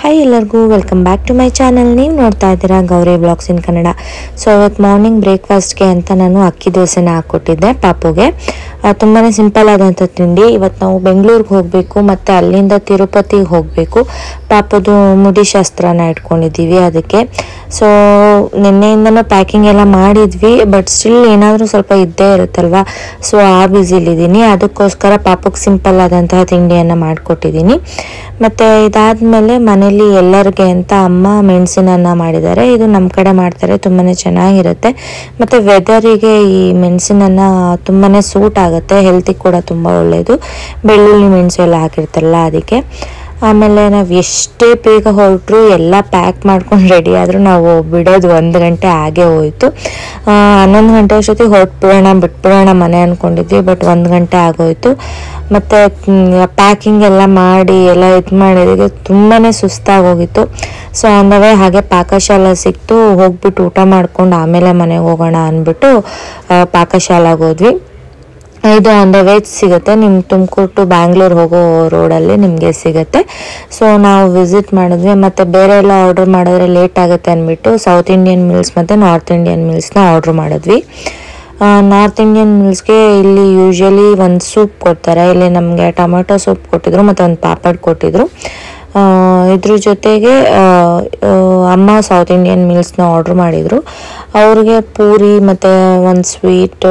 Hi ಎಲ್ಲರಿಗೂ welcome back to my channel ನೀವು ನೋಡ್ತಾ ಇದ್ದೀರಾ Gowri vlogs in Kannada so ಇವತ್ತು ಮಾರ್ನಿಂಗ್ ಬ್ರೇಕ್ಫಾಸ್ಟ್ಗೆ ಅಂತ ನಾನು ಅಕ್ಕಿ ದೋಸೆನ ಹಾಕ್ಕೊಟ್ಟಿದ್ದೆ ಪಾಪುಗೆ ತುಂಬಾ ಸಿಂಪಲ್ ಆದಂಥ ತಿಂಡಿ ಇವತ್ತು ನಾವು ಬೆಂಗಳೂರಿಗೆ ಹೋಗಬೇಕು ಮತ್ತು ಅಲ್ಲಿಂದ ತಿರುಪತಿಗೆ ಹೋಗಬೇಕು ಪಾಪದು ಮುಡಿ ಶಾಸ್ತ್ರನ ಇಟ್ಕೊಂಡಿದ್ದೀವಿ ಅದಕ್ಕೆ ಸೊ ನಿನ್ನೆಯಿಂದನೂ ಪ್ಯಾಕಿಂಗ್ ಎಲ್ಲ ಮಾಡಿದ್ವಿ ಬಟ್ ಸ್ಟಿಲ್ ಏನಾದರೂ ಸ್ವಲ್ಪ ಇದ್ದೇ ಇರುತ್ತಲ್ವಾ ಸೊ ಆ ಬ್ಯುಸಿಲಿದ್ದೀನಿ ಅದಕ್ಕೋಸ್ಕರ ಪಾಪಕ್ಕೆ ಸಿಂಪಲ್ ಆದಂತಹ ತಿಂಡಿಯನ್ನು ಮಾಡಿಕೊಟ್ಟಿದ್ದೀನಿ ಮತ್ತು ಇದಾದಮೇಲೆ ಮನೇಲಿ ಎಲ್ಲರಿಗೆ ಅಂತ ಅಮ್ಮ ಮೆಣಸಿನನ್ನ ಮಾಡಿದ್ದಾರೆ ಇದು ನಮ್ಮ ಕಡೆ ಮಾಡ್ತಾರೆ ತುಂಬಾ ಚೆನ್ನಾಗಿರುತ್ತೆ ಮತ್ತು ವೆದರಿಗೆ ಈ ಮೆಣಸಿನನ್ನ ತುಂಬಾ ಸೂಟ್ ಆಗುತ್ತೆ ಹೆಲ್ತಿಗೆ ಕೂಡ ತುಂಬ ಒಳ್ಳೆಯದು ಬೆಳ್ಳುಳ್ಳಿ ಮೆಣಸು ಎಲ್ಲ ಹಾಕಿರ್ತಾರಲ್ಲ ಅದಕ್ಕೆ ಆಮೇಲೆ ನಾವು ಎಷ್ಟೇ ಬೇಗ ಹೊರಟ್ರು ಎಲ್ಲ ಪ್ಯಾಕ್ ಮಾಡ್ಕೊಂಡು ರೆಡಿ ಆದರೂ ನಾವು ಬಿಡೋದು ಒಂದು ಗಂಟೆ ಆಗೇ ಹೋಯಿತು ಹನ್ನೊಂದು ಗಂಟೆ ಅಷ್ಟೊತ್ತಿಗೆ ಹೊರಟ್ಬಿಡೋಣ ಬಿಟ್ಬಿಡೋಣ ಮನೆ ಅಂದ್ಕೊಂಡಿದ್ವಿ ಬಟ್ ಒಂದು ಗಂಟೆ ಆಗೋಯ್ತು ಮತ್ತು ಪ್ಯಾಕಿಂಗ್ ಎಲ್ಲ ಮಾಡಿ ಎಲ್ಲ ಇದು ಮಾಡಿದಕ್ಕೆ ತುಂಬಾ ಸುಸ್ತಾಗೋಗಿತ್ತು ಸೊ ಅಂದವೇ ಹಾಗೆ ಪಾಕಶಾಲೆ ಸಿಕ್ತು ಹೋಗ್ಬಿಟ್ಟು ಊಟ ಮಾಡ್ಕೊಂಡು ಆಮೇಲೆ ಮನೆಗೆ ಹೋಗೋಣ ಅಂದ್ಬಿಟ್ಟು ಆ, ಪಾಕಶಾಲಾಗೆ ಹೋದ್ವಿ ಇದು ಆನ್ ದ ವೇಜ್ ಸಿಗುತ್ತೆ ನಿಮ್ಮ ತುಮಕೂರು ಟು ಬ್ಯಾಂಗ್ಳೂರ್ ಹೋಗೋ ರೋಡಲ್ಲಿ ನಿಮಗೆ ಸಿಗುತ್ತೆ ಸೊ ನಾವು ವಿಸಿಟ್ ಮಾಡಿದ್ವಿ ಮತ್ತು ಬೇರೆ ಎಲ್ಲ ಆರ್ಡರ್ ಮಾಡಿದ್ರೆ ಲೇಟ್ ಆಗುತ್ತೆ ಅಂದ್ಬಿಟ್ಟು ಸೌತ್ ಇಂಡಿಯನ್ ಮಿಲ್ಸ್ ಮತ್ತು ನಾರ್ತ್ ಇಂಡಿಯನ್ ಮಿಲ್ಸ್ನ ಆರ್ಡ್ರ್ ಮಾಡಿದ್ವಿ ನಾರ್ತ್ ಇಂಡಿಯನ್ ಮಿಲ್ಸ್ಗೆ ಇಲ್ಲಿ ಯೂಶ್ವಲಿ ಒಂದು ಸೂಪ್ ಕೊಡ್ತಾರೆ ಇಲ್ಲಿ ನಮಗೆ ಟೊಮೆಟೊ ಸೂಪ್ ಕೊಟ್ಟಿದ್ರು ಮತ್ತು ಒಂದು ಪಾಪಡ್ ಕೊಟ್ಟಿದ್ರು ಆ, ಇದ್ರ ಜೊತೆಗೆ ಆ, ಆ, ಅಮ್ಮ ಸೌತ್ ಇಂಡಿಯನ್ ಮೀಲ್ಸ್ನ ಆರ್ಡ್ರ್ ಮಾಡಿದರು ಅವ್ರಿಗೆ ಪೂರಿ ಮತ್ತು ಒಂದು ಸ್ವೀಟು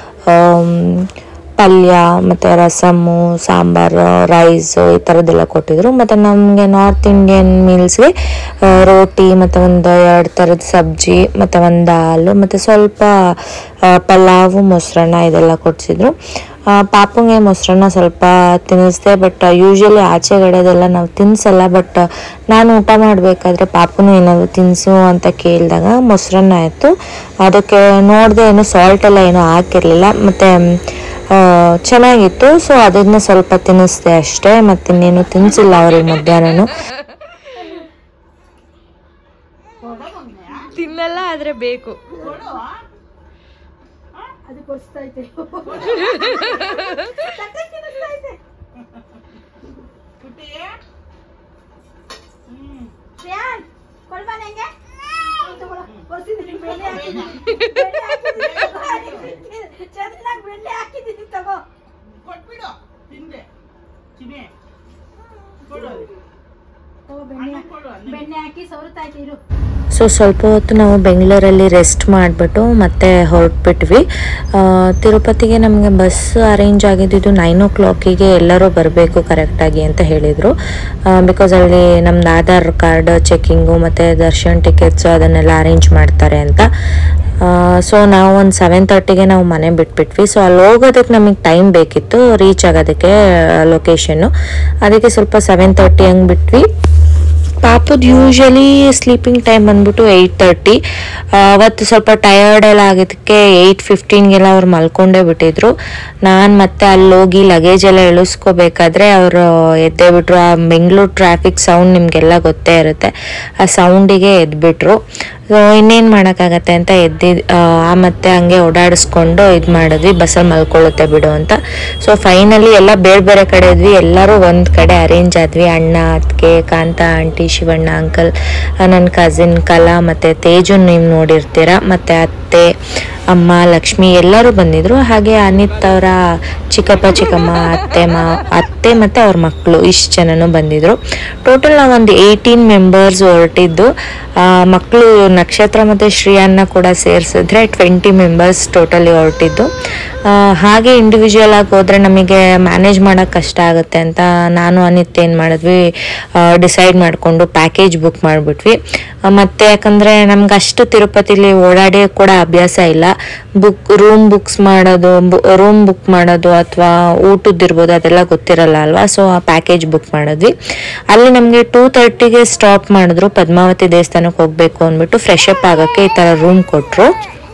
ಪಲ್ಯ ಮತ್ತು ರಸಮ್ಮು ಸಾಂಬಾರು ರೈಸು ಈ ಥರದ್ದೆಲ್ಲ ಕೊಟ್ಟಿದ್ರು ಮತ್ತು ನಮಗೆ ನಾರ್ತ್ ಇಂಡಿಯನ್ ಮೀಲ್ಸ್ಗೆ ರೋಟಿ ಮತ್ತು ಒಂದು ಎರಡು ಥರದ ಸಬ್ಜಿ ಮತ್ತು ಒಂದು ದಾಲು ಮತ್ತು ಸ್ವಲ್ಪ ಆ, ಪಲಾವು ಮೊಸರನ್ನ ಇದೆಲ್ಲ ಕೊಡಿಸಿದ್ರು ಪಾಪುಗೆ ಮೊಸರನ್ನ ಸ್ವಲ್ಪ ತಿನ್ನಿಸ್ದೆ ಬಟ್ ಯೂಶ್ವಲಿ ಆಚೆಗಡೆದೆಲ್ಲ ನಾವು ತಿನ್ಸಲ್ಲ ಬಟ್ ನಾನು ಊಟ ಮಾಡಬೇಕಾದ್ರೆ ಪಾಪುನು ಏನಾದರೂ ತಿನ್ಸು ಅಂತ ಕೇಳಿದಾಗ ಮೊಸರನ್ನ ಆಯಿತು ಅದಕ್ಕೆ ನೋಡಿದೆ ಏನು ಸಾಲ್ಟ್ ಎಲ್ಲ ಏನೂ ಹಾಕಿರಲಿಲ್ಲ ಮತ್ತು ಆ, ಚೆನ್ನಾಗಿತ್ತು ಸೊ ಅದನ್ನ ಸ್ವಲ್ಪ ತಿನ್ನಿಸ್ದೆ ಅಷ್ಟೇ ಮತ್ತು ಇನ್ನೇನು ತಿನ್ಸಿಲ್ಲ ಅವ್ರಿಗೆ ಮಧ್ಯಾಹ್ನನು ತಿನ್ನಲ್ಲ ಆದ್ರೆ ಬೇಕು ಚೆನ್ನಾಗಿ ಬೆಣ್ಣೆ ಹಾಕಿದ್ದೀನಿ ತಗೋ ಕೊಟ್ಬಿಡು ತಿಂದೆ ಚಿನಿ ಕೊಡು ತಗೋ ಬೆಣ್ಣೆ ಅನ್ನ ಕೊಡು ಅನ್ನ ಬೆಣ್ಣೆ ಹಾಕಿ ಸವರುತ್ತಾಯ್ತು ಇರು ಸೊ ಸ್ವಲ್ಪ ಹೊತ್ತು ನಾವು ಬೆಂಗಳೂರಲ್ಲಿ ರೆಸ್ಟ್ ಮಾಡಿಬಿಟ್ಟು ಮತ್ತೆ ಹೊರಟ್ಬಿಟ್ವಿ ಆ, ತಿರುಪತಿಗೆ ನಮಗೆ ಬಸ್ ಅರೇಂಜ್ ಆಗಿದ್ದಿದ್ದು ನೈನ್ ಓ ಕ್ಲಾಕಿಗೆ ಎಲ್ಲರೂ ಬರಬೇಕು ಕರೆಕ್ಟಾಗಿ ಅಂತ ಹೇಳಿದರು ಬಿಕಾಸ್ ಅಲ್ಲಿ ನಮ್ದು ಆಧಾರ್ ಕಾರ್ಡ್ ಚೆಕ್ಕಿಂಗು ಮತ್ತು ದರ್ಶನ್ ಟಿಕೆಟ್ಸು ಅದನ್ನೆಲ್ಲ ಅರೇಂಜ್ ಮಾಡ್ತಾರೆ ಅಂತ ಸೊ ನಾವು ಒಂದು ಸೆವೆನ್ ತರ್ಟಿಗೆ ನಾವು ಮನೆ ಬಿಟ್ಬಿಟ್ವಿ ಸೊ ಅಲ್ಲಿ ಹೋಗೋದಕ್ಕೆ ನಮಗೆ ಟೈಮ್ ಬೇಕಿತ್ತು ರೀಚ್ ಆಗೋದಕ್ಕೆ ಲೊಕೇಶನ್ನು ಅದಕ್ಕೆ ಸ್ವಲ್ಪ ಸೆವೆನ್ ತರ್ಟಿ ಹಂಗೆ ಬಿಟ್ವಿ ಪಾಪುದ್ ಯೂಶಲಿ ಸ್ಲೀಪಿಂಗ್ ಟೈಮ್ ಬಂದ್ಬಿಟ್ಟು ಏಯ್ಟ್ ತರ್ಟಿ ಅವತ್ತು ಸ್ವಲ್ಪ ಟಯರ್ಡ್ ಎಲ್ಲ ಆಗಿದ್ದಕ್ಕೆ ಏಯ್ಟ್ ಫಿಫ್ಟೀನ್ಗೆಲ್ಲ ಅವ್ರು ಮಲ್ಕೊಂಡೇ ಬಿಟ್ಟಿದ್ರು ನಾನು ಮತ್ತೆ ಅಲ್ಲಿ ಹೋಗಿ ಲಗೇಜ್ ಎಲ್ಲ ಇಳಿಸ್ಕೋಬೇಕಾದ್ರೆ ಅವರು ಎದ್ದೇ ಬಿಟ್ರು ಆ ಬೆಂಗಳೂರು ಟ್ರಾಫಿಕ್ ಸೌಂಡ್ ನಿಮಗೆಲ್ಲ ಗೊತ್ತೇ ಇರುತ್ತೆ ಆ ಸೌಂಡಿಗೆ ಎದ್ಬಿಟ್ರು ಸೊ ಇನ್ನೇನು ಮಾಡೋಕ್ಕಾಗತ್ತೆ ಅಂತ ಎದ್ದಿ ಆ ಮತ್ತೆ ಹಂಗೆ ಓಡಾಡಿಸ್ಕೊಂಡು ಇದು ಮಾಡಿದ್ವಿ ಬಸ್ಸಲ್ಲಿ ಮಲ್ಕೊಳ್ಳುತ್ತೆ ಬಿಡು ಅಂತ ಸೊ ಫೈನಲಿ ಎಲ್ಲ ಬೇರೆ ಬೇರೆ ಕಡೆ ಇದ್ವಿ ಎಲ್ಲರೂ ಒಂದು ಕಡೆ ಅರೇಂಜ್ ಆದ್ವಿ ಅಣ್ಣ ಅತ್ತಿಗೆ ಕಾಂತ ಆಂಟಿ ಶಿವಣ್ಣ ಅಂಕಲ್ ನನ್ನ ಕಸಿನ್ ಕಲಾ ಮತ್ತು ತೇಜು ನೀವು ನೋಡಿರ್ತೀರ ಮತ್ತು ಅತ್ತೆ ಅಮ್ಮ ಲಕ್ಷ್ಮಿ ಎಲ್ಲರೂ ಬಂದಿದ್ರು ಹಾಗೆ ಅನಿತ್ ಅವರ ಚಿಕ್ಕಪ್ಪ ಚಿಕ್ಕಮ್ಮ ಅತ್ತೆ ಮಾ ಅತ್ತೆ ಮತ್ತು ಅವ್ರ ಮಕ್ಕಳು ಇಷ್ಟು ಜನನೂ ಬಂದಿದ್ರು ಟೋಟಲ್ ನಾವು ಒಂದು ಏಯ್ಟೀನ್ ಮೆಂಬರ್ಸ್ ಹೊರಟಿದ್ದು ಮಕ್ಕಳು ನಕ್ಷತ್ರ ಮತ್ತು ಶ್ರೀಯನ್ನ ಕೂಡ ಸೇರಿಸಿದ್ರೆ ಟ್ವೆಂಟಿ ಮೆಂಬರ್ಸ್ ಟೋಟಲಿ ಹೊರಟಿದ್ದು ಆ, ಹಾಗೆ ಇಂಡಿವಿಜುವಲ್ ಆಗಿ ಹೋದ್ರೆ ನಮಗೆ ಮ್ಯಾನೇಜ್ ಮಾಡೋಕೆ ಕಷ್ಟ ಆಗುತ್ತೆ ಅಂತ ನಾನು ಅನಿತ್ ಏನು ಮಾಡಿದ್ವಿ ಡಿಸೈಡ್ ಮಾಡಿಕೊಂಡು ಪ್ಯಾಕೇಜ್ ಬುಕ್ ಮಾಡಿಬಿಟ್ವಿ ಮತ್ತು ಯಾಕಂದರೆ ನಮ್ಗೆ ಅಷ್ಟು ತಿರುಪತಿಲಿ ಓಡಾಡಿ ಕೂಡ ಅಭ್ಯಾಸ ಇಲ್ಲ ಬುಕ್ ರೂಮ್ ಬುಕ್ಸ್ ಮಾಡೋದು ರೂಮ್ ಬುಕ್ ಮಾಡೋದು ಅಥವಾ ಊಟದ್ದಿರ್ಬೋದು ಅದೆಲ್ಲ ಗೊತ್ತಿರಲ್ಲ ಅಲ್ವಾ ಸೊ ಆ ಪ್ಯಾಕೇಜ್ ಬುಕ್ ಮಾಡಿದ್ವಿ ಅಲ್ಲಿ ನಮಗೆ ಟೂ ತರ್ಟಿಗೆ ಸ್ಟಾಪ್ ಮಾಡಿದ್ರು ಪದ್ಮಾವತಿ ದೇವಸ್ಥಾನಕ್ಕೆ ಹೋಗಬೇಕು ಅಂದ್ಬಿಟ್ಟು ಫ್ರೆಶ್ ಅಪ್ ಆಗೋಕ್ಕೆ ಈ ಥರ ರೂಮ್ ಕೊಟ್ಟರು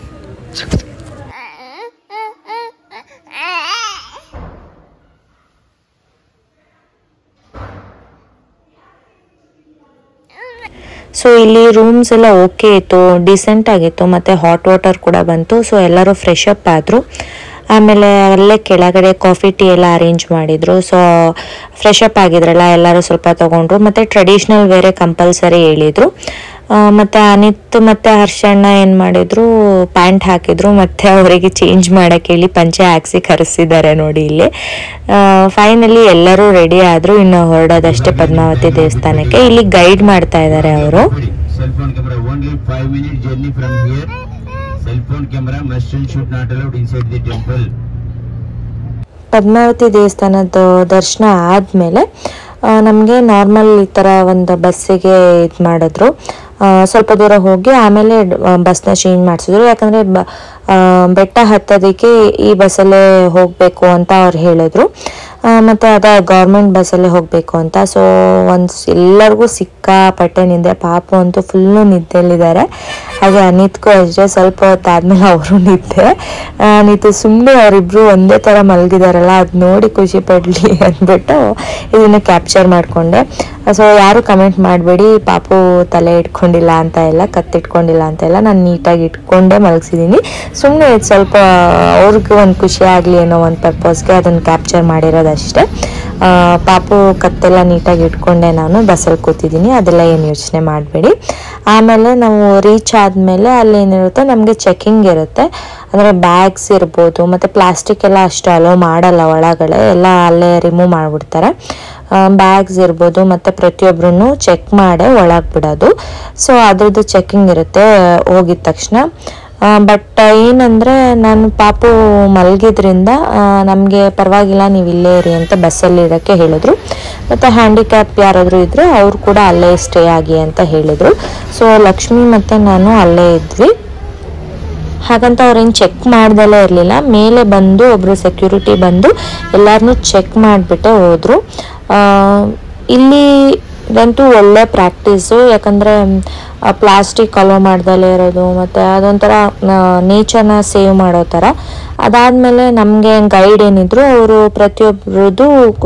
ಸೊ ಇಲ್ಲಿ ರೂಮ್ಸ್ ಎಲ್ಲ ಓಕೆ ಇತ್ತು ಡಿಸೆಂಟ್ ಆಗಿತ್ತು ಮತ್ತು ಹಾಟ್ ವಾಟರ್ ಕೂಡ ಬಂತು ಸೊ ಎಲ್ಲರೂ ಫ್ರೆಶ್ ಅಪ್ ಆದರು ಆಮೇಲೆ ಅಲ್ಲೇ ಕೆಳಗಡೆ ಕಾಫಿ ಟೀ ಎಲ್ಲ ಅರೇಂಜ್ ಮಾಡಿದ್ರು ಸೊ ಫ್ರೆಶ್ ಅಪ್ ಆಗಿದ್ರಲ್ಲ ಎಲ್ಲರೂ ಸ್ವಲ್ಪ ತಗೊಂಡ್ರು ಮತ್ತೆ ಟ್ರೆಡಿಷ್ನಲ್ ಬೇರೆ ಕಂಪಲ್ಸರಿ ಹೇಳಿದ್ರು ಆ, ಮತ್ತೆ ಅನಿತ್ ಮತ್ತೆ ಹರ್ಷಣ್ಣ ಏನ್ ಮಾಡಿದ್ರು ಪ್ಯಾಂಟ್ ಹಾಕಿದ್ರು ಮತ್ತೆ ಅವರಿಗೆ ಚೇಂಜ್ ಮಾಡಕ್ ಹೇಳಿ ಪಂಚೆ ಹಾಕ್ಸಿ ಕರೆಸಿದ್ದಾರೆ ನೋಡಿ ಇಲ್ಲಿ ಫೈನಲಿ ಎಲ್ಲರೂ ರೆಡಿ ಆದ್ರು ಇನ್ನು ಹೊರಡೋದಷ್ಟೇ ಪದ್ಮಾವತಿ ದೇವಸ್ಥಾನಕ್ಕೆ ಇಲ್ಲಿ ಗೈಡ್ ಮಾಡ್ತಾ ಇದ್ದಾರೆ ಅವರು Cell phone camera only five minute journey from here. Cell phone camera must and should not allowed inside the temple. Padmavati ದೇವಸ್ಥಾನದ ದರ್ಶನ ಆದಮೇಲೆ ನಮಗೆ ನಾರ್ಮಲ್ ಈ ಥರ ಒಂದು ಬಸ್ಸಿಗೆ ಇದು ಮಾಡಿದ್ರು ಆ, ಸ್ವಲ್ಪ ದೂರ ಹೋಗಿ ಆಮೇಲೆ ಬಸ್ನ ಚೇಂಜ್ ಮಾಡಿಸಿದ್ರು ಯಾಕಂದರೆ ಬೆಟ್ಟ ಹತ್ತೋದಕ್ಕೆ ಈ ಬಸ್ಸಲ್ಲೇ ಹೋಗಬೇಕು ಅಂತ ಅವ್ರು ಹೇಳಿದ್ರು ಆ, ಮತ್ತೆ ಅದ ಗೌರ್ಮೆಂಟ್ ಬಸ್ಸಲ್ಲೇ ಹೋಗಬೇಕು ಅಂತ ಸೊ ಒಂದು ಎಲ್ಲರಿಗೂ ಸಿಕ್ಕಾಪಟ್ಟೆ ನಿದ್ದೆ ಪಾಪು ಅಂತೂ ಫುಲ್ಲು ನಿದ್ದೆಯಲ್ಲಿದ್ದಾರೆ ಹಾಗೆ ಅನಿತ್ಗೂ ಅಷ್ಟೇ ಸ್ವಲ್ಪ ಹೊತ್ತಾದ್ಮೇಲೆ ಅವರು ನಿದ್ದೆ ಆ, ಅನಿತ್ ಸುಮ್ಮನೆ ಅವರಿಬ್ರು ಒಂದೇ ಥರ ಮಲಗಿದಾರಲ್ಲ ಅದು ನೋಡಿ ಖುಷಿ ಪಡ್ಲಿ ಅಂದ್ಬಿಟ್ಟು ಇದನ್ನ ಕ್ಯಾಪ್ಚರ್ ಮಾಡಿಕೊಂಡೆ ಸೊ ಯಾರು ಕಮೆಂಟ್ ಮಾಡಬೇಡಿ ಪಾಪು ತಲೆ ಇಟ್ಕೊಂಡಿಲ್ಲ ಅಂತ ಎಲ್ಲ ಕತ್ತಿಟ್ಕೊಂಡಿಲ್ಲ ಅಂತ ಎಲ್ಲ ನಾನು ನೀಟಾಗಿ ಇಟ್ಕೊಂಡೇ ಮಲಗಿಸಿದ್ದೀನಿ ಸುಮ್ಮನೆ ಸ್ವಲ್ಪ ಅವ್ರಿಗೂ ಒಂದು ಖುಷಿ ಆಗಲಿ ಅನ್ನೋ ಒಂದು ಪರ್ಪಸ್ಗೆ ಅದನ್ನು ಕ್ಯಾಪ್ಚರ್ ಮಾಡಿರೋದಷ್ಟೇ ಆ, ಪಾಪು ಕತ್ತೆಲ್ಲ ನೀಟಾಗಿ ಇಟ್ಕೊಂಡೆ ನಾನು ಬಸ್ಸಲ್ಲಿ ಕೂತಿದ್ದೀನಿ ಅದೆಲ್ಲ ಏನು ಯೋಚನೆ ಮಾಡಬೇಡಿ ಆಮೇಲೆ ನಾವು ರೀಚ್ ಆದಮೇಲೆ ಅಲ್ಲಿ ಏನಿರುತ್ತೆ ನಮಗೆ ಚೆಕಿಂಗ್ ಇರುತ್ತೆ ಅಂದರೆ ಬ್ಯಾಗ್ಸ್ ಇರ್ಬೋದು ಮತ್ತು ಪ್ಲಾಸ್ಟಿಕ್ ಎಲ್ಲ ಅಷ್ಟು ಅಲೋ ಮಾಡಲ್ಲ ಒಳಗಡೆ ಎಲ್ಲ ಅಲ್ಲೇ ರಿಮೂವ್ ಮಾಡಿಬಿಡ್ತಾರೆ ಬ್ಯಾಗ್ಸ್ ಇರ್ಬೋದು ಮತ್ತು ಪ್ರತಿಯೊಬ್ಬರೂ ಚೆಕ್ ಮಾಡೇ ಒಳಗೆ ಬಿಡೋದು ಸೊ ಅದ್ರದ್ದು ಚೆಕಿಂಗ್ ಇರುತ್ತೆ ಹೋಗಿದ ತಕ್ಷಣ ಬಟ್ ಏನಂದರೆ ನಾನು ಪಾಪು ಮಲಗಿದ್ರಿಂದ ನಮಗೆ ಪರವಾಗಿಲ್ಲ ನೀವು ಇಲ್ಲೇ ಇರಿ ಅಂತ ಬಸ್ಸಲ್ಲಿ ಇರೋಕ್ಕೆ ಹೇಳಿದ್ರು ಮತ್ತು ಹ್ಯಾಂಡಿಕ್ಯಾಪ್ ಯಾರಾದರೂ ಇದ್ದರೆ ಅವ್ರು ಕೂಡ ಅಲ್ಲೇ ಸ್ಟೇ ಆಗಿ ಅಂತ ಹೇಳಿದರು ಸೊ ಲಕ್ಷ್ಮಿ ಮತ್ತು ನಾನು ಅಲ್ಲೇ ಇದ್ವಿ ಹಾಗಂತ ಅವ್ರೇನು ಚೆಕ್ ಮಾಡ್ದಲೇ ಇರಲಿಲ್ಲ ಮೇಲೆ ಬಂದು ಒಬ್ಬರು ಸೆಕ್ಯೂರಿಟಿ ಬಂದು ಎಲ್ಲರನ್ನೂ ಚೆಕ್ ಮಾಡಿಬಿಟ್ಟೆ ಹೋದರು ಇಲ್ಲಿ ಇದಂತೂ ಒಳ್ಳೆ ಪ್ರಾಕ್ಟೀಸು ಯಾಕಂದರೆ ಪ್ಲಾಸ್ಟಿಕ್ ಅಲೋ ಮಾಡ್ದಲೇ ಇರೋದು ಮತ್ತು ಅದೊಂಥರ ನೇಚರ್ನ ಸೇವ್ ಮಾಡೋ ಥರ ಅದಾದಮೇಲೆ ನಮಗೆ ಗೈಡ್ ಏನಿದ್ರು ಅವರು ಪ್ರತಿಯೊಬ್ಬರದ್ದು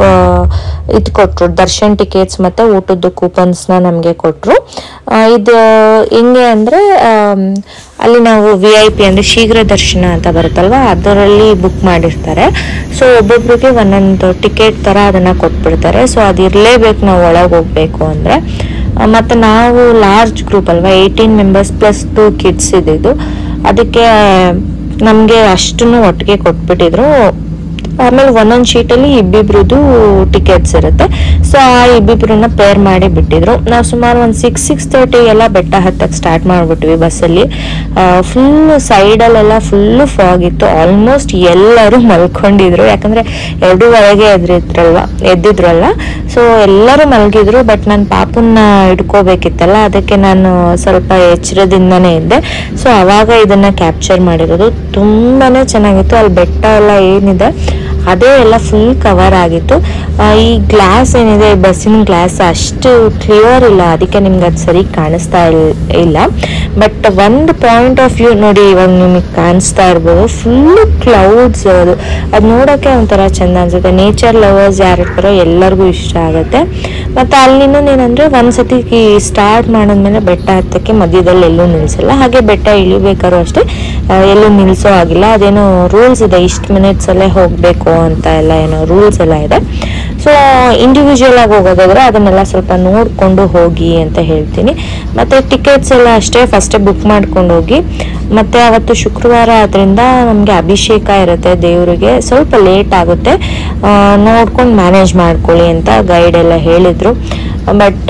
ಇದು ಕೊಟ್ಟರು ದರ್ಶನ್ ಟಿಕೆಟ್ಸ್ ಮತ್ತು ಊಟದ್ದು ಕೂಪನ್ಸ್ನ ನಮಗೆ ಕೊಟ್ಟರು ಇದು ಹೆಂಗೆ ಅಂದರೆ ಅಲ್ಲಿ ನಾವು ವಿ ಐ ಪಿ ಅಂದರೆ ಶೀಘ್ರ ದರ್ಶನ ಅಂತ ಬರುತ್ತಲ್ವ ಅದರಲ್ಲಿ ಬುಕ್ ಮಾಡಿರ್ತಾರೆ ಸೊ ಒಬ್ಬೊಬ್ರಿಗೆ ಒಂದೊಂದು ಟಿಕೆಟ್ ಥರ ಅದನ್ನು ಕೊಟ್ಬಿಡ್ತಾರೆ ಸೊ ಅದು ಇರಲೇಬೇಕು ನಾವು ಒಳಗೆ ಹೋಗಬೇಕು ಅಂದರೆ ಮತ್ತು ನಾವು ಲಾರ್ಜ್ ಗ್ರೂಪ್ ಅಲ್ವಾ eighteen members plus two kids ಇದ್ದಿದ್ದು ಅದಕ್ಕೆ ನಮಗೆ ಅಷ್ಟನ್ನು ಒಟ್ಟಿಗೆ ಕೊಟ್ಬಿಟ್ಟಿದ್ರು ಆಮೇಲೆ ಒಂದೊಂದು ಶೀಟಲ್ಲಿ ಇಬ್ಬಿಬ್ರದ್ದು ಟಿಕೆಟ್ಸ್ ಇರುತ್ತೆ ಸೊ ಆ ಇಬ್ಬಿಬ್ರನ್ನ ಪೇರ್ ಮಾಡಿ ಬಿಟ್ಟಿದ್ರು ನಾವು ಸುಮಾರು ಒಂದು ಸಿಕ್ಸ್ ಸಿಕ್ಸ್ ತರ್ಟಿಗೆಲ್ಲ ಬೆಟ್ಟ ಹತ್ತಕ್ಕೆ ಸ್ಟಾರ್ಟ್ ಮಾಡಿಬಿಟ್ವಿ ಬಸ್ಸಲ್ಲಿ ಫುಲ್ ಸೈಡಲ್ಲೆಲ್ಲ ಫುಲ್ಲು ಫಾಗ್ ಇತ್ತು ಆಲ್ಮೋಸ್ಟ್ ಎಲ್ಲರೂ ಮಲ್ಕೊಂಡಿದ್ರು ಯಾಕಂದರೆ ಎರಡೂವರೆಗೆ ಎದ್ರಿದ್ರಲ್ವ ಎದ್ದಿದ್ರಲ್ಲ ಸೊ ಎಲ್ಲರೂ ಮಲಗಿದ್ರು ಬಟ್ ನಾನು ಪಾಪನ್ನ ಹಿಡ್ಕೋಬೇಕಿತ್ತಲ್ಲ ಅದಕ್ಕೆ ನಾನು ಸ್ವಲ್ಪ ಎಚ್ಚರದಿಂದನೇ ಇದ್ದೆ ಸೊ ಅವಾಗ ಇದನ್ನ ಕ್ಯಾಪ್ಚರ್ ಮಾಡಿರೋದು ತುಂಬಾನೇ ಚೆನ್ನಾಗಿತ್ತು ಅಲ್ಲಿ ಬೆಟ್ಟ ಎಲ್ಲ ಏನಿದೆ ಅದೇ ಎಲ್ಲ ಫುಲ್ ಕವರ್ ಆಗಿತ್ತು ಆ, ಈ ಗ್ಲಾಸ್ ಏನಿದೆ ಈ ಬಸ್ಸಿನ ಗ್ಲಾಸ್ ಅಷ್ಟು ಕ್ಲಿಯರ್ ಇಲ್ಲ ಅದಕ್ಕೆ ನಿಮ್ಗೆ ಅದು ಸರಿ ಕಾಣಿಸ್ತಾ ಇಲ್- ಇಲ್ಲ ಬಟ್ ಒಂದು ಪಾಯಿಂಟ್ ಆಫ್ ವ್ಯೂ ನೋಡಿ ಇವಾಗ ನಿಮಗೆ ಕಾಣಿಸ್ತಾ ಇರ್ಬೋದು ಫುಲ್ ಕ್ಲೌಡ್ಸ್ ಅದು ಅದು ನೋಡೋಕ್ಕೆ ಒಂಥರ ಚೆಂದ ಅನ್ಸುತ್ತೆ ನೇಚರ್ ಲವರ್ಸ್ ಯಾರು ಇರ್ತಾರೋ ಎಲ್ಲರಿಗೂ ಇಷ್ಟ ಆಗುತ್ತೆ ಮತ್ತು ಅಲ್ಲಿ ಇನ್ನೊಂದು ಏನಂದರೆ ಒಂದ್ಸತಿ ಸ್ಟಾರ್ಟ್ ಮಾಡಿದ್ಮೇಲೆ ಬೆಟ್ಟ ಹತ್ತಕ್ಕೆ ಮಧ್ಯದಲ್ಲಿ ಎಲ್ಲೂ ನಿಲ್ಲಿಸಲ್ಲ ಹಾಗೆ ಬೆಟ್ಟ ಇಳಿಬೇಕಾದ್ರೂ ಅಷ್ಟೇ ಆ, ಎಲ್ಲೂ ನಿಲ್ಲಿಸೋ ಆಗಿಲ್ಲ ಅದೇನೋ ರೂಲ್ಸ್ ಇದೆ ಇಷ್ಟು ಮಿನಿಟ್ಸಲ್ಲೇ ಹೋಗಬೇಕು ಅಂತ ಎಲ್ಲ ಏನೋ ರೂಲ್ಸ್ ಎಲ್ಲ ಇದೆ ಸೊ ಇಂಡಿವಿಜುವಲ್ ಆಗಿ ಹೋಗೋದಾದ್ರೆ ಅದನ್ನೆಲ್ಲ ಸ್ವಲ್ಪ ನೋಡಿಕೊಂಡು ಹೋಗಿ ಅಂತ ಹೇಳ್ತೀನಿ ಮತ್ತು ಟಿಕೆಟ್ಸ್ ಎಲ್ಲ ಅಷ್ಟೇ ಫಸ್ಟೇ ಬುಕ್ ಮಾಡ್ಕೊಂಡು ಹೋಗಿ ಮತ್ತು ಅವತ್ತು ಶುಕ್ರವಾರ ಆದ್ರಿಂದ ನಮಗೆ ಅಭಿಷೇಕ ಇರುತ್ತೆ ದೇವರಿಗೆ ಸ್ವಲ್ಪ ಲೇಟ್ ಆಗುತ್ತೆ ನೋಡ್ಕೊಂಡು ಮ್ಯಾನೇಜ್ ಮಾಡ್ಕೊಳ್ಳಿ ಅಂತ ಗೈಡ್ ಎಲ್ಲ ಹೇಳಿದರು ಬಟ್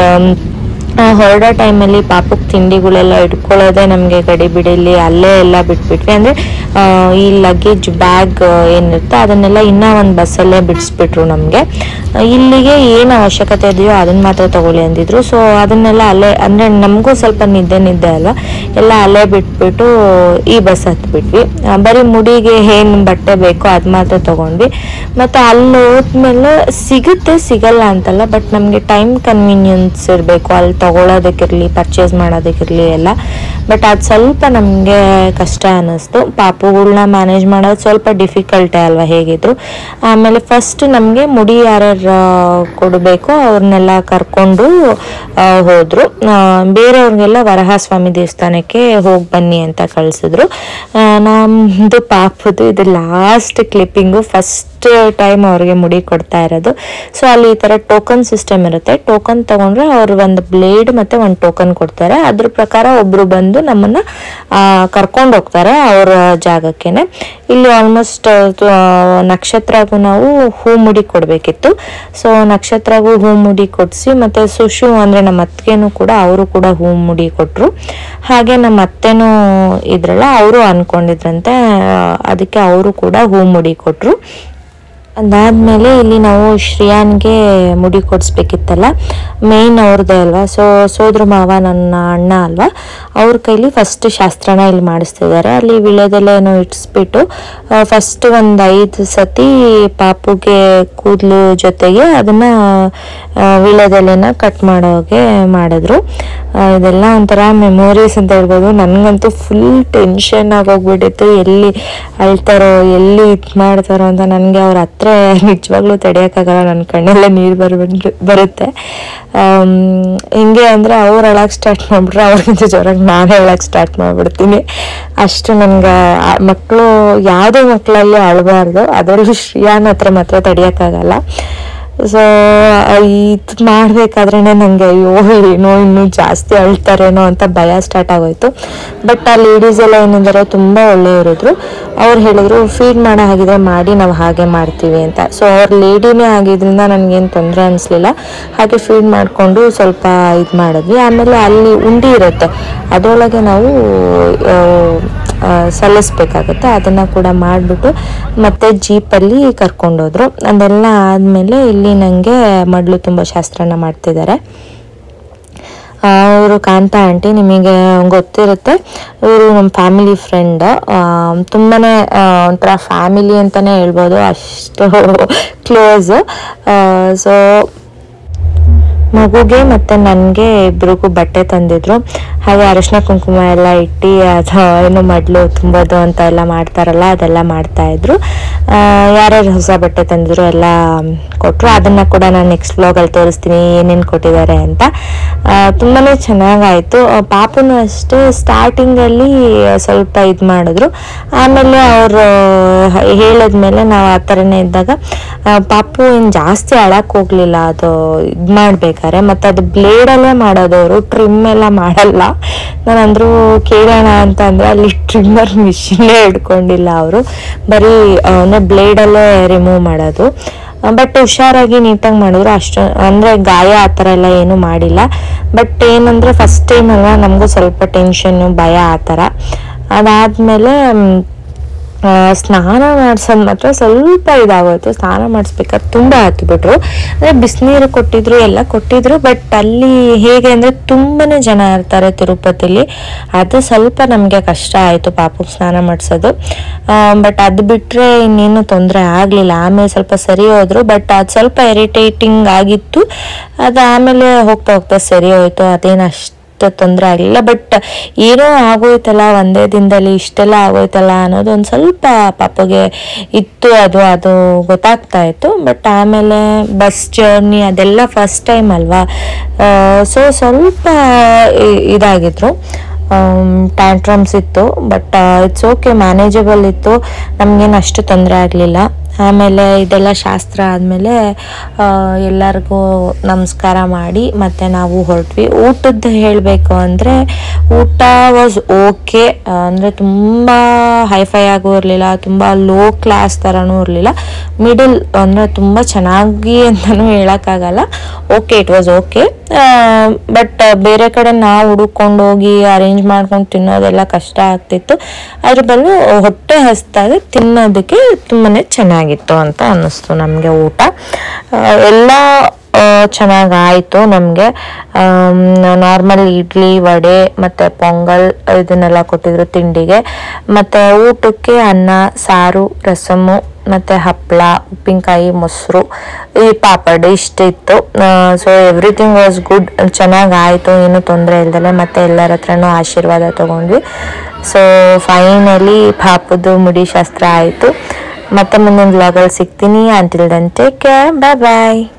ಹೊರಡೋ ಟೈಮಲ್ಲಿ ಪಾಪಕ್ಕೆ ತಿಂಡಿಗಳೆಲ್ಲ ಇಟ್ಕೊಳ್ಳೋದೇ ನಮಗೆ ಗಡಿಬಿಡಿಲಿ ಅಲ್ಲೇ ಎಲ್ಲ ಬಿಟ್ಬಿಟ್ವಿ ಅಂದರೆ ಈ ಲಗೇಜ್ ಬ್ಯಾಗ್ ಏನಿರುತ್ತೆ ಅದನ್ನೆಲ್ಲ ಇನ್ನೂ ಒಂದು ಬಸ್ಸಲ್ಲೇ ಬಿಡಿಸ್ಬಿಟ್ರು ನಮಗೆ ಇಲ್ಲಿಗೆ ಏನು ಅವಶ್ಯಕತೆ ಇದೆಯೋ ಅದನ್ನ ಮಾತ್ರ ತಗೊಳ್ಳಿ ಅಂದಿದ್ರು ಸೊ ಅದನ್ನೆಲ್ಲ ಅಲ್ಲೇ ಅಂದರೆ ನಮಗೂ ಸ್ವಲ್ಪ ನಿದ್ದೆ ನಿದ್ದೆ ಅಲ್ವಾ ಎಲ್ಲ ಅಲ್ಲೇ ಬಿಟ್ಬಿಟ್ಟು ಈ ಬಸ್ ಹತ್ಬಿಟ್ವಿ ಆ, ಬರೀ ಮುಡಿಗೆ ಏನು ಬಟ್ಟೆ ಬೇಕೋ ಅದು ಮಾತ್ರ ತಗೊಂಡ್ವಿ ಮತ್ತು ಅಲ್ಲಿ ಹೋದ್ಮೇಲೆ ಸಿಗುತ್ತೆ ಸಿಗಲ್ಲ ಅಂತಲ್ಲ ಬಟ್ ನಮಗೆ ಟೈಮ್ ಕನ್ವೀನಿಯನ್ಸ್ ಇರಬೇಕು ಅಲ್ಲಿ ತಗೊಳ್ಳೋದಕ್ಕಿರಲಿ ಪರ್ಚೇಸ್ ಮಾಡೋದಕ್ಕಿರಲಿ ಎಲ್ಲ ಬಟ್ ಅದು ಸ್ವಲ್ಪ ನಮಗೆ ಕಷ್ಟ ಅನ್ನಿಸ್ತು ಪಾಪುಗಳ್ನ ಮ್ಯಾನೇಜ್ ಮಾಡೋದು ಸ್ವಲ್ಪ ಡಿಫಿಕಲ್ಟೇ ಅಲ್ವಾ ಹೇಗಿದ್ರು ಆಮೇಲೆ ಫಸ್ಟ್ ನಮಗೆ ಮುಡಿ ಯಾರ್ಯಾರು ಕೊಡಬೇಕು ಅವ್ರನ್ನೆಲ್ಲ ಕರ್ಕೊಂಡು ಆ, ಹೋದ್ರು ಆ, ಬೇರೆಯವ್ರಿಗೆಲ್ಲ ವರಹಸ್ವಾಮಿ ದೇವಸ್ಥಾನಕ್ಕೆ ಹೋಗಿ ಬನ್ನಿ ಅಂತ ಕಳಿಸಿದ್ರು ನಮ್ಮದು ಪಾಪದು ಇದು ಲಾಸ್ಟ್ ಕ್ಲಿಪ್ಪಿಂಗು ಫಸ್ಟ್ ಟೈಮ್ ಅವ್ರಿಗೆ ಮುಡಿ ಕೊಡ್ತಾ ಇರೋದು ಸೊ ಅಲ್ಲಿ ಈ ಥರ ಟೋಕನ್ ಸಿಸ್ಟಮ್ ಇರುತ್ತೆ ಟೋಕನ್ ತಗೊಂಡ್ರೆ ಅವ್ರು ಒಂದು ಬ್ಲೇಡ್ ಮತ್ತೆ ಒಂದು ಟೋಕನ್ ಕೊಡ್ತಾರೆ ಅದ್ರ ಪ್ರಕಾರ ಒಬ್ರು ಬಂದು ನಮ್ಮನ್ನ ಕರ್ಕೊಂಡು ಹೋಗ್ತಾರೆ ಅವ್ರ ಜಾಗಕ್ಕೇನೆ ಇಲ್ಲಿ ಆಲ್ಮೋಸ್ಟ್ ನಕ್ಷತ್ರಗೂ ನಾವು ಹೂ ಮುಡಿ ಕೊಡಬೇಕಿತ್ತು ಸೊ ನಕ್ಷತ್ರಗೂ ಹೂ ಮುಡಿ ಕೊಡಿಸಿ ಮತ್ತೆ ಸುಶು ಅಂದ್ರೆ ನಮ್ಮ ಅತ್ತಿಗೆನೂ ಕೂಡ ಅವರು ಕೂಡ ಹೂ ಮುಡಿ ಕೊಟ್ರು ಹಾಗೆ ನಮ್ಮ ಅತ್ತೆನೂ ಇದ್ರಲ್ಲ ಅವರು ಅನ್ಕೊಂಡಿದ್ರಂತೆ ಆ, ಅದಕ್ಕೆ ಅವರು ಕೂಡ ಹೂ ಮುಡಿ ಕೊಟ್ರು ಅದಾದ್ಮೇಲೆ ಇಲ್ಲಿ ನಾವು ಶ್ರೇಯಾನ್ಗೆ ಮುಡಿ ಕೊಡಿಸ್ಬೇಕಿತ್ತಲ್ಲ ಮೇಯ್ನ್ ಅವ್ರದ್ದೇ ಅಲ್ವಾ ಸೊ ಸೋದ್ರ ಮಾವ ನನ್ನ ಅಣ್ಣ ಅಲ್ವಾ ಅವ್ರ ಕೈಲಿ ಫಸ್ಟ್ ಶಾಸ್ತ್ರನ ಇಲ್ಲಿ ಮಾಡಿಸ್ತಿದ್ದಾರೆ ಅಲ್ಲಿ ವಿಳ್ಯದೆಲೆನೂ ಇಟ್ಸ್ಬಿಟ್ಟು ಫಸ್ಟ್ ಒಂದು ಐದು ಸತಿ ಪಾಪುಗೆ ಕೂದಲು ಜೊತೆಗೆ ಅದನ್ನ ಆ, ವೀಳ್ಯದೆಲೆನ ಕಟ್ ಮಾಡೋಗೆ ಮಾಡಿದ್ರು ಆ, ಇದೆಲ್ಲ ಒಂಥರ ಮೆಮೊರೀಸ್ ಅಂತ ಹೇಳ್ಬೋದು ನನಗಂತೂ ಫುಲ್ ಟೆನ್ಷನ್ ಆಗೋಗ್ಬಿಟ್ಟಿತ್ತು ಎಲ್ಲಿ ಅಳ್ತಾರೋ ಎಲ್ಲಿ ಇದು ಮಾಡ್ತಾರೋ ಅಂತ ನನಗೆ ಅವ್ರ ಹತ್ರ ನಿಜವಾಗ್ಲೂ ತಡೆಯೋಕ್ಕಾಗಲ್ಲ ನನ್ನ ಕಣ್ಣೆಲ್ಲ ನೀರು ಬರ್ಬಿಟ್ಟು ಬರುತ್ತೆ ಆಮ್, ಹಿಂಗೆ ಅಂದರೆ ಅವ್ರು ಅಳಕ್ಕೆ ಸ್ಟಾರ್ಟ್ ಮಾಡಿಬಿಟ್ರೆ ಅವ್ರಿಗಿಂತ ಜೋರಾಗಿ ನಾನೇ ಅಳಕ್ಕೆ ಸ್ಟಾರ್ಟ್ ಮಾಡಿಬಿಡ್ತೀನಿ ಅಷ್ಟು ನನಗೆ ಮಕ್ಕಳು ಯಾವುದೇ ಮಕ್ಕಳಲ್ಲಿ ಅಳಬಾರ್ದು ಅದರಲ್ಲೂ ಶ್ರೇಯಾನ್ ಹತ್ರ ಮಾತ್ರ ತಡೆಯೋಕ್ಕಾಗಲ್ಲ ಸೊ ಇದು ಮಾಡಬೇಕಾದ್ರೆ ನನಗೆ ಅಯ್ಯೋ ಏನೋ ಇನ್ನೂ ಜಾಸ್ತಿ ಅಳ್ತಾರೇನೋ ಅಂತ ಭಯ ಸ್ಟಾರ್ಟ್ ಆಗೋಯ್ತು ಬಟ್ ಆ ಲೇಡೀಸ್ ಎಲ್ಲ ಏನಿದ್ದಾರೆ ತುಂಬ ಒಳ್ಳೆಯವರಿದ್ರು ಅವ್ರು ಹೇಳಿದ್ರು ಫೀಡ್ ಮಾಡೋ ಹಾಗಿದ್ರೆ ಮಾಡಿ ನಾವು ಹಾಗೆ ಮಾಡ್ತೀವಿ ಅಂತ ಸೊ ಅವ್ರ ಲೇಡಿನೇ ಆಗಿದ್ರಿಂದ ನನಗೇನು ತೊಂದರೆ ಅನಿಸ್ಲಿಲ್ಲ ಹಾಗೆ ಫೀಡ್ ಮಾಡಿಕೊಂಡು ಸ್ವಲ್ಪ ಇದು ಮಾಡಿದ್ವಿ ಆಮೇಲೆ ಅಲ್ಲಿ ಉಂಡಿ ಇರುತ್ತೆ ಅದರೊಳಗೆ ನಾವು ಆ, ಆ, ಸಲ್ಲಿಸ್ಬೇಕಾಗತ್ತೆ ಅದನ್ನ ಕೂಡ ಮಾಡಿಬಿಟ್ಟು ಮತ್ತೆ ಜೀಪಲ್ಲಿ ಕರ್ಕೊಂಡೋದ್ರು ಅದೆಲ್ಲ ಆದಮೇಲೆ ಇಲ್ಲಿ ನನಗೆ ಮಡ್ಲು ತುಂಬ ಶಾಸ್ತ್ರನ ಮಾಡ್ತಿದ್ದಾರೆ ಅವರು ಕಾಂತ ಆಂಟಿ ನಿಮಗೆ ಗೊತ್ತಿರುತ್ತೆ ಇವರು ನಮ್ಮ ಫ್ಯಾಮಿಲಿ ಫ್ರೆಂಡ್ ತುಂಬಾ ಒಂಥರ ಫ್ಯಾಮಿಲಿ ಅಂತಲೇ ಹೇಳ್ಬೋದು ಅಷ್ಟು ಕ್ಲೋಸ್ ಸೊ ಮಗುಗೆ ಮತ್ತೆ ನನಗೆ ಇಬ್ರಿಗೂ ಬಟ್ಟೆ ತಂದಿದ್ರು ಹಾಗೆ ಅರಿಶಿನ ಕುಂಕುಮ ಎಲ್ಲ ಇಟ್ಟು ಅದು ಏನು ಮಡ್ಲು ತುಂಬೋದು ಅಂತ ಎಲ್ಲ ಮಾಡ್ತಾರಲ್ಲ ಅದೆಲ್ಲ ಮಾಡ್ತಾ ಇದ್ರು ಆ, ಯಾರ್ಯಾರು ಹೊಸ ಬಟ್ಟೆ ತಂದಿದ್ರು ಎಲ್ಲ ಕೊಟ್ಟರು ಅದನ್ನ ಕೂಡ ನಾನು ನೆಕ್ಸ್ಟ್ ವ್ಲಾಗಲ್ಲಿ ತೋರಿಸ್ತೀನಿ ಏನೇನು ಕೊಟ್ಟಿದ್ದಾರೆ ಅಂತ ಆ, ತುಂಬಾನೇ ಚೆನ್ನಾಗಾಯ್ತು ಆ, ಪಾಪುನು ಅಷ್ಟೇ ಸ್ಟಾರ್ಟಿಂಗಲ್ಲಿ ಸ್ವಲ್ಪ ಇದು ಮಾಡಿದ್ರು ಆಮೇಲೆ ಅವರು ಹೇಳಿದ್ಮೇಲೆ ನಾವು ಆ ಥರನೇ ಇದ್ದಾಗ ಆ, ಪಾಪು ಏನು ಜಾಸ್ತಿ ಅಳಕ್ ಹೋಗ್ಲಿಲ್ಲ ಅದು ಇದು ಮಾಡ್ಬೇಕಾರೆ ಮತ್ತೆ ಅದು ಬ್ಲೇಡಲ್ಲೇ ಮಾಡೋದವರು ಟ್ರಿಮ್ ಎಲ್ಲ ಮಾಡಲ್ಲ ನಾನು ಅಂದ್ರು ಕೇಳೋಣ ಅಂತ ಅಂದ್ರೆ ಅಲ್ಲಿ ಟ್ರಿಮ್ಮರ್ ಮಿಷಿನ್ನೇ ಹಿಡ್ಕೊಂಡಿಲ್ಲ ಅವರು ಬರೀ ಅಂದರೆ ಬ್ಲೇಡಲ್ಲೇ ರಿಮೂವ್ ಮಾಡೋದು ಬಟ್ ಹುಷಾರಾಗಿ ನೀಟಾಗಿ ಮಾಡಿದ್ರು ಅಷ್ಟು ಅಂದರೆ ಗಾಯ ಆ ಥರ ಎಲ್ಲ ಏನೂ ಮಾಡಿಲ್ಲ ಬಟ್ ಏನಂದರೆ ಫಸ್ಟ್ ಟೈಮ್ ಅಲ್ವಾ ನಮಗೂ ಸ್ವಲ್ಪ ಟೆನ್ಷನ್ನು ಭಯ ಆ ಥರ ಅದಾದಮೇಲೆ ಆ, ಸ್ನಾನ ಮಾಡ್ಸೋದು ಮಾತ್ರ ಸ್ವಲ್ಪ ಇದಾಗೋಯ್ತು ಸ್ನಾನ ಮಾಡಿಸ್ಬೇಕಾದ್ರೆ ತುಂಬ ಹತ್ಬಿಟ್ರು ಅಂದರೆ ಬಿಸಿನೀರು ಕೊಟ್ಟಿದ್ರು ಎಲ್ಲ ಕೊಟ್ಟಿದ್ರು ಬಟ್ ಅಲ್ಲಿ ಹೇಗೆ ಅಂದರೆ ತುಂಬಾನೇ ಜನ ಇರ್ತಾರೆ ತಿರುಪತಿಲಿ ಅದು ಸ್ವಲ್ಪ ನಮಗೆ ಕಷ್ಟ ಆಯಿತು ಪಾಪಕ್ಕೆ ಸ್ನಾನ ಮಾಡಿಸೋದು ಬಟ್ ಅದು ಬಿಟ್ಟರೆ ಇನ್ನೇನು ತೊಂದರೆ ಆಗಲಿಲ್ಲ ಆಮೇಲೆ ಸ್ವಲ್ಪ ಸರಿ ಹೋದ್ರು ಬಟ್ ಅದು ಸ್ವಲ್ಪ ಇರಿಟೇಟಿಂಗ್ ಆಗಿತ್ತು ಅದು ಆಮೇಲೆ ಹೋಗ್ತಾ ಹೋಗ್ತಾ ಸರಿ ಹೋಯ್ತು ಅದೇನು ಅಷ್ಟು ತೊಂದರೆ ಆಗಲಿಲ್ಲ ಬಟ್ ಏನೋ ಆಗೋಯ್ತಲ್ಲ ಒಂದೇ ದಿನದಲ್ಲಿ ಇಷ್ಟೆಲ್ಲ ಆಗೋಯ್ತಲ್ಲ ಅನ್ನೋದು ಒಂದು ಸ್ವಲ್ಪ ಪಾಪಗೆ ಇತ್ತು ಅದು ಅದು ಗೊತ್ತಾಗ್ತಾ ಇತ್ತು ಬಟ್ ಆಮೇಲೆ ಬಸ್ ಜರ್ನಿ ಅದೆಲ್ಲ ಫಸ್ಟ್ ಟೈಮ್ ಅಲ್ವಾ ಸೊ ಸ್ವಲ್ಪ ಇ- ಇದಾಗಿದ್ರು ಟ್ಯಾಂಟ್ರಮ್ಸ್ ಇತ್ತು ಬಟ್ ಇಟ್ಸ್ ಓಕೆ ಮ್ಯಾನೇಜಬಲ್ ಇತ್ತು ನಮಗೇನು ಅಷ್ಟು ತೊಂದರೆ ಆಗಲಿಲ್ಲ ಆಮೇಲೆ ಇದೆಲ್ಲ ಶಾಸ್ತ್ರ ಆದಮೇಲೆ ಎಲ್ಲರಿಗೂ ನಮಸ್ಕಾರ ಮಾಡಿ ಮತ್ತೆ ನಾವು ಹೊರಟ್ವಿ ಊಟದ್ದು ಹೇಳಬೇಕು ಅಂದರೆ ಊಟ ವಾಸ್ ಓಕೆ ಅಂದರೆ ತುಂಬ ಹೈಫೈ ಆಗೂ ಇರಲಿಲ್ಲ ತುಂಬ ಲೋ ಕ್ಲಾಸ್ ಥರನೂ ಇರಲಿಲ್ಲ ಮಿಡಲ್ ಅಂದರೆ ತುಂಬ ಚೆನ್ನಾಗಿ ಅಂತಲೂ ಹೇಳೋಕ್ಕಾಗಲ್ಲ okay it was okay but ಬೇರೆ ಕಡೆ ನಾವು ಹುಡುಕೊಂಡು ಹೋಗಿ ಅರೇಂಜ್ ಮಾಡ್ಕೊಂಡು ತಿನ್ನೋದೆಲ್ಲ ಕಷ್ಟ ಆಗ್ತಿತ್ತು ಅದ್ರ ಬದಲು ಹೊಟ್ಟೆ ಹಸ್ದಾಗ ತಿನ್ನೋದಕ್ಕೆ ತುಂಬಾ ಚೆನ್ನಾಗಿತ್ತು ಅಂತ ಅನ್ನಿಸ್ತು ನಮಗೆ ಊಟ ಆ, ಎಲ್ಲ ಚೆನ್ನಾಗಾಯಿತು ನಮಗೆ ನಾರ್ಮಲ್ ಇಡ್ಲಿ ವಡೆ ಮತ್ತು ಪೊಂಗಲ್ ಇದನ್ನೆಲ್ಲ ಕೊಟ್ಟಿದ್ರು ತಿಂಡಿಗೆ ಮತ್ತು ಊಟಕ್ಕೆ ಅನ್ನ ಸಾರು ರಸಮು ಮತ್ತು ಹಪ್ಪಳ ಉಪ್ಪಿನಕಾಯಿ ಮೊಸರು ಈ ಪಾಪಡ್ ಇಷ್ಟಿತ್ತು ಸೊ ಎವ್ರಿಥಿಂಗ್ ವಾಸ್ ಗುಡ್ ಚೆನ್ನಾಗಾಯಿತು ಏನೂ ತೊಂದರೆ ಇಲ್ದಲೆ ಮತ್ತು ಎಲ್ಲರ ಹತ್ರನೂ ಆಶೀರ್ವಾದ ತೊಗೊಂಡ್ವಿ ಸೊ ಫೈನಲಿ ಪಾಪದ್ದು ಮುಡಿ ಶಾಸ್ತ್ರ ಆಯಿತು ಮತ್ತೆ ಮುಂದಿನ ವ್ಲಾಗಲ್ಲಿ ಸಿಗ್ತೀನಿ until then take care bye ಬಾಯ್